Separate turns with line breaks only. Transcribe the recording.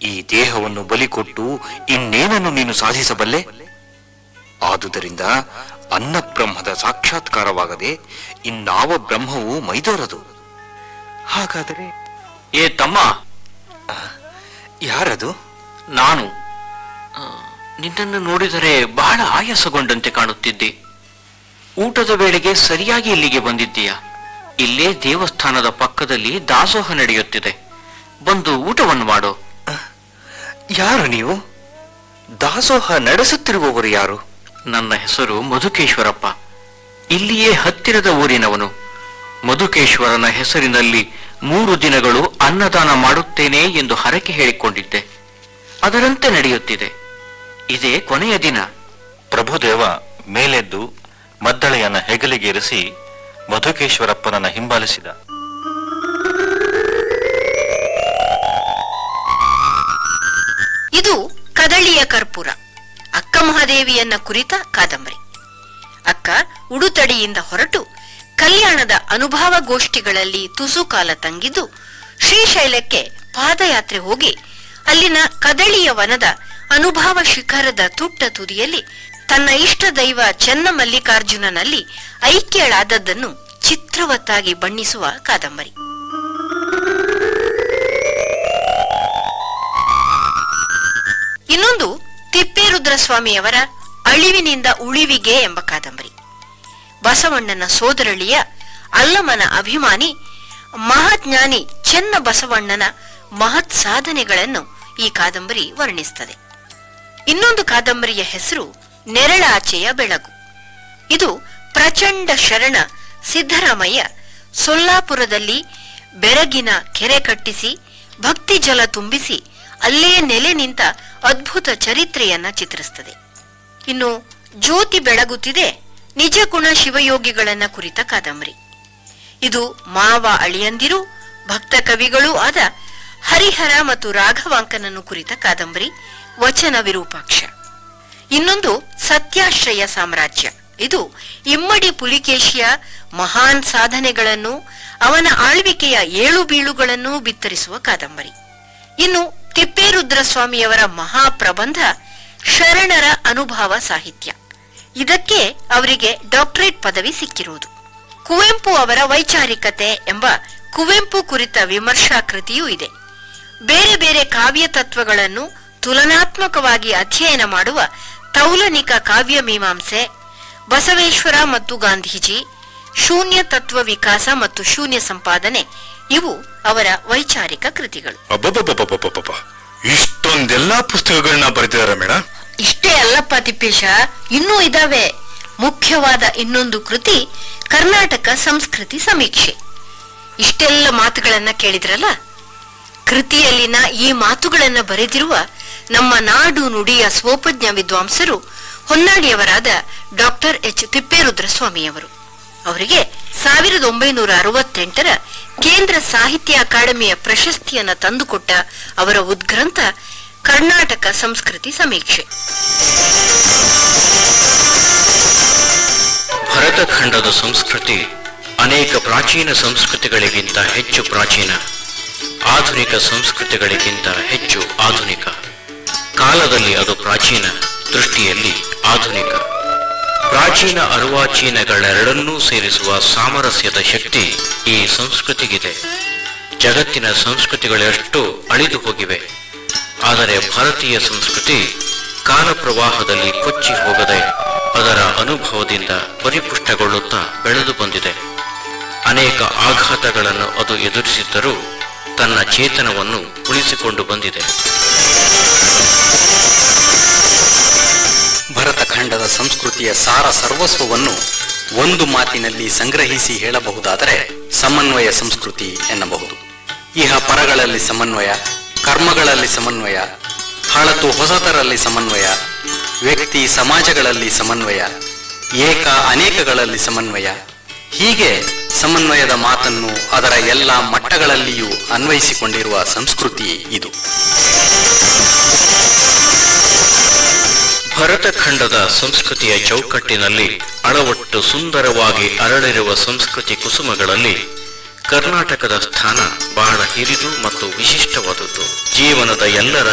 ಈ ದೇಹವನ್ನು ಬಲಿಕೊಟ್ಟು ಇನ್ನೇನನ್ನು ನೀನು ಸಾಧಿಸಬಲ್ಲೆ ಆದುದರಿಂದ ಅನ್ನಬ್ರಹ್ಮದ ಸಾಕ್ಷಾತ್ಕಾರವಾಗದೆ ಇನ್ನಾವ ಬ್ರಹ್ಮವು ಮೈದೋರದು ಹಾಗಾದರೆ
ಏ ತಮ್ಮ
ಯಾರದು
ನಾನು ಆ, ನಿನ್ನನ್ನು ನೋಡಿದರೆ ಬಹಳ ಆಯಾಸಗೊಂಡಂತೆ ಕಾಣುತ್ತಿದ್ದೆ ಊಟದ ವೇಳೆಗೆ ಸರಿಯಾಗಿ ಇಲ್ಲಿಗೆ ಬಂದಿದ್ದೀಯ ಇಲ್ಲೇ ದೇವಸ್ಥಾನದ ಪಕ್ಕದಲ್ಲಿ ದಾಸೋಹ ನಡೆಯುತ್ತಿದೆ ಬಂದು ಊಟವನ್ನು ಮಾಡು
ಯಾರು ನೀವು ದಾಸೋಹ ನಡೆಸುತ್ತಿರುವವರು ಯಾರು
ನನ್ನ ಹೆಸರು ಮಧುಕೇಶ್ವರಪ್ಪ ಇಲ್ಲಿಯೇ ಹತ್ತಿರದ ಊರಿನವನು ಮಧುಕೇಶ್ವರನ ಹೆಸರಿನಲ್ಲಿ ಮೂರು ದಿನಗಳು ಅನ್ನದಾನ ಮಾಡುತ್ತೇನೆ ಎಂದು ಹರಕೆ ಹೇಳಿಕೊಂಡಿದ್ದೆ ಅದರಂತೆ ನಡೆಯುತ್ತಿದೆ ಇದೇ ಕೊನೆಯ ದಿನ
ಪ್ರಭುದೇವ ಮೇಲೆದ್ದು ಮದ್ದಳೆಯನ್ನ ಹೆಗಲಿಗೆ ಇರಿಸಿ ಮಧುಕೇಶ್ವರಪ್ಪನನ್ನ ಹಿಂಬಾಲಿಸಿದ
ಇದು ಕದಳಿಯ ಕರ್ಪೂರ ಅಕ್ಕ ಮಹಾದೇವಿಯನ್ನ ಕುರಿತ ಕಾದಂಬರಿ ಅಕ್ಕ ಉಡುತಡಿಯಿಂದ ಹೊರಟು ಕಲ್ಯಾಣದ ಅನುಭವ ಗೋಷ್ಠಿಗಳಲ್ಲಿ ತುಸು ಕಾಲ ತಂಗಿದ್ದು ಶ್ರೀಶೈಲಕ್ಕೆ ಪಾದಯಾತ್ರೆ ಹೋಗಿ ಅಲ್ಲಿನ ಕದಳಿಯ ವನದ ಅನುಭವ ಶಿಖರದ ತುಟ್ಟ ತುದಿಯಲ್ಲಿ ತನ್ನ ಇಷ್ಟ ದೈವ ಚೆನ್ನ ಮಲ್ಲಿಕಾರ್ಜುನನಲ್ಲಿ ಐಕ್ಯಳಾದದ್ದನ್ನು ಚಿತ್ರವತ್ತಾಗಿ ಬಣ್ಣಿಸುವ ಕಾದಂಬರಿ ಇನ್ನೊಂದು ತಿಪ್ಪೇರುದ್ರಸ್ವಾಮಿಯವರ ಅಳಿವಿನಿಂದ ಉಳಿವಿಗೆ ಎಂಬ ಕಾದಂಬರಿ ಬಸವಣ್ಣನ ಸೋದರಳಿಯ ಅಲ್ಲಮನ ಅಭಿಮಾನಿ ಮಹಾಜ್ಞಾನಿ ಚೆನ್ನ ಬಸವಣ್ಣನ ಮಹತ್ ಸಾಧನೆಗಳನ್ನು ಈ ಕಾದಂಬರಿ ವರ್ಣಿಸುತ್ತದೆ ಇನ್ನೊಂದು ಕಾದಂಬರಿಯ ಹೆಸರು ನೆರಳಾಚೆಯ ಬೆಳಗು ಇದು ಪ್ರಚಂಡ ಶರಣ ಸಿದ್ದರಾಮಯ್ಯ ಸೊಲ್ಲಾಪುರದಲ್ಲಿ ಬೆರಗಿನ ಕೆರೆ ಕಟ್ಟಿಸಿ ಭಕ್ತಿ ಜಲ ತುಂಬಿಸಿ ಅಲ್ಲೇ ನೆಲೆ ನಿಂತ ಅದ್ಭುತ ಚರಿತ್ರೆಯನ್ನ ಚಿತ್ರಿಸುತ್ತದೆ ಇನ್ನು ಜ್ಯೋತಿ ಬೆಳಗುತ್ತಿದೆ ನಿಜ ಗುಣ ಶಿವಯೋಗಿಗಳನ್ನ ಕುರಿತ ಕಾದಂಬರಿ ಇದು ಮಾವ ಅಳಿಯಂದಿರು ಭಕ್ತ ಕವಿಗಳೂ ಆದ ಹರಿಹರ ಮತ್ತು ರಾಘವಾಂಕನನ್ನು ಕುರಿತ ಕಾದಂಬರಿ ವಚನ ವಿರೂಪಾಕ್ಷ ಇನ್ನೊಂದು ಸತ್ಯಾಶ್ರಯ ಸಾಮ್ರಾಜ್ಯ ಇದು ಇಮ್ಮಡಿ ಪುಲಿಕೇಶಿಯ ಮಹಾನ್ ಸಾಧನೆಗಳನ್ನು ಅವನ ಆಳ್ವಿಕೆಯ ಏಳು ಬೀಳುಗಳನ್ನು ಬಿತ್ತರಿಸುವ ಕಾದಂಬರಿ ಇನ್ನು ತಿಪ್ಪೇರುದ್ರಸ್ವಾಮಿಯವರ ಮಹಾಪ್ರಬಂಧ ಶರಣರ ಅನುಭವ ಸಾಹಿತ್ಯ ಇದಕ್ಕೆ ಅವರಿಗೆ ಡಾಕ್ಟರೇಟ್ ಪದವಿ ಸಿಕ್ಕಿರುವುದು ಕುವೆಂಪು ಅವರ ವೈಚಾರಿಕತೆ ಎಂಬ ಕುವೆಂಪು ಕುರಿತ ವಿಮರ್ಶಾ ಕೃತಿಯೂ ಇದೆ ಬೇರೆ ಬೇರೆ ಕಾವ್ಯ ತತ್ವಗಳನ್ನು ತುಲನಾತ್ಮಕವಾಗಿ ಅಧ್ಯಯನ ಮಾಡುವ ತೌಲನಿಕ ಕಾವ್ಯ ಮೀಮಾಂಸೆ ಬಸವೇಶ್ವರ ಮತ್ತು ಗಾಂಧೀಜಿ ಶೂನ್ಯ ತತ್ವ ವಿಕಾಸ ಮತ್ತು ಶೂನ್ಯ ಸಂಪಾದನೆ ಇವು ಅವರ ವೈಚಾರಿಕ ಕೃತಿಗಳು
ಅಬ್ಬಬ್ಬಬ್ಬಬ್ಬಬ್ಬಬ್ಬ ಇಷ್ಟೊಂದೆಲ್ಲಾ ಪುಸ್ತಕಗಳನ್ನ ಬರೆದಿದ್ದಾರೆ ಮೇಡಮ್
ಇಷ್ಟೇ ಅಲ್ಲಪ್ಪ ತಿಪ್ಪೇಶ ಇನ್ನೂ ಇದಾವೆ ಮುಖ್ಯವಾದ ಇನ್ನೊಂದು ಕೃತಿ ಕರ್ನಾಟಕ ಸಂಸ್ಕೃತಿ ಸಮೀಕ್ಷೆ ಇಷ್ಟೆಲ್ಲ ಮಾತುಗಳನ್ನ ಕೇಳಿದ್ರಲ್ಲ ಕೃತಿಯಲ್ಲಿನ ಈ ಮಾತುಗಳನ್ನ ಬರೆದಿರುವ ನಮ್ಮ ನಾಡು ನುಡಿಯ ಸ್ವೋಪಜ್ಞ ವಿದ್ವಾಂಸರು ಹೊನ್ನಾಡಿಯವರಾದ ಡಾಕ್ಟರ್ ಎಚ್ ತಿಪ್ಪೇರುದ್ರ ಸ್ವಾಮಿಯವರು ಅವರಿಗೆ ಸಾವಿರದ ಒಂಬೈನೂರ ಅರವತ್ತೆಂಟರ ಕೇಂದ್ರ ಸಾಹಿತ್ಯ ಅಕಾಡೆಮಿಯ ಪ್ರಶಸ್ತಿಯನ್ನ ತಂದುಕೊಟ್ಟ ಅವರ ಉದ್ಗ್ರಂಥ ಕರ್ನಾಟಕ ಸಂಸ್ಕೃತಿ ಸಮೀಕ್ಷೆ
ಭರತಖಂಡದ ಸಂಸ್ಕೃತಿ ಅನೇಕ ಪ್ರಾಚೀನ ಸಂಸ್ಕೃತಿಗಳಿಗಿಂತ ಹೆಚ್ಚು ಪ್ರಾಚೀನ ಆಧುನಿಕ ಸಂಸ್ಕೃತಿಗಳಿಗಿಂತ ಹೆಚ್ಚು ಆಧುನಿಕ ಕಾಲದಲ್ಲಿ ಅದು ಪ್ರಾಚೀನ ದೃಷ್ಟಿಯಲ್ಲಿ ಆಧುನಿಕ ಪ್ರಾಚೀನ ಅರ್ವಾಚೀನಗಳೆರಡನ್ನೂ ಸೇರಿಸುವ ಸಾಮರಸ್ಯದ ಶಕ್ತಿ ಈ ಸಂಸ್ಕೃತಿಗಿದೆ ಜಗತ್ತಿನ ಸಂಸ್ಕೃತಿಗಳೆಷ್ಟು ಅಳಿದು ಹೋಗಿವೆ ಆದರೆ ಭಾರತೀಯ ಸಂಸ್ಕೃತಿ ಕಾಲ ಪ್ರವಾಹದಲ್ಲಿ ಕೊಚ್ಚಿ ಹೋಗದೆ ಅದರ ಅನುಭವದಿಂದ ಪರಿಪುಷ್ಟಗೊಳ್ಳುತ್ತಾ ಬೆಳೆದು ಬಂದಿದೆ ಅನೇಕ ಆಘಾತಗಳನ್ನು ಅದು ಎದುರಿಸಿದ್ದರೂ ತನ್ನ ಚೇತನವನ್ನು ಉಳಿಸಿಕೊಂಡು ಬಂದಿದೆ
ಭರತಖಂಡದ ಸಂಸ್ಕೃತಿಯ ಸಾರ ಸರ್ವಸ್ವವನ್ನು ಒಂದು ಮಾತಿನಲ್ಲಿ ಸಂಗ್ರಹಿಸಿ ಹೇಳಬಹುದಾದರೆ ಸಮನ್ವಯ ಸಂಸ್ಕೃತಿ ಎನ್ನಬಹುದು ಇಹ ಪರಗಳಲ್ಲಿ ಸಮನ್ವಯ ಕರ್ಮಗಳಲ್ಲಿ ಸಮನ್ವಯ ಹಳತು ಹೊಸತರಲ್ಲಿ ಸಮನ್ವಯ ವ್ಯಕ್ತಿ ಸಮಾಜಗಳಲ್ಲಿ ಸಮನ್ವಯ ಏಕ ಅನೇಕಗಳಲ್ಲಿ ಸಮನ್ವಯ ಹೀಗೆ ಸಮನ್ವಯದ ಮಾತನ್ನು ಅದರ ಎಲ್ಲ ಮಟ್ಟಗಳಲ್ಲಿಯೂ ಅನ್ವಯಿಸಿಕೊಂಡಿರುವ ಸಂಸ್ಕೃತಿ ಇದು
ಭರತಖಂಡದ ಸಂಸ್ಕೃತಿಯ ಚೌಕಟ್ಟಿನಲ್ಲಿ ಅಳವಟ್ಟು ಸುಂದರವಾಗಿ ಅರಳಿರುವ ಸಂಸ್ಕೃತಿ ಕುಸುಮಗಳಲ್ಲಿ ಕರ್ನಾಟಕದ ಸ್ಥಾನ ಬಹಳ ಹಿರಿದು ಮತ್ತು ವಿಶಿಷ್ಟವಾದದ್ದು ಜೀವನದ ಎಲ್ಲ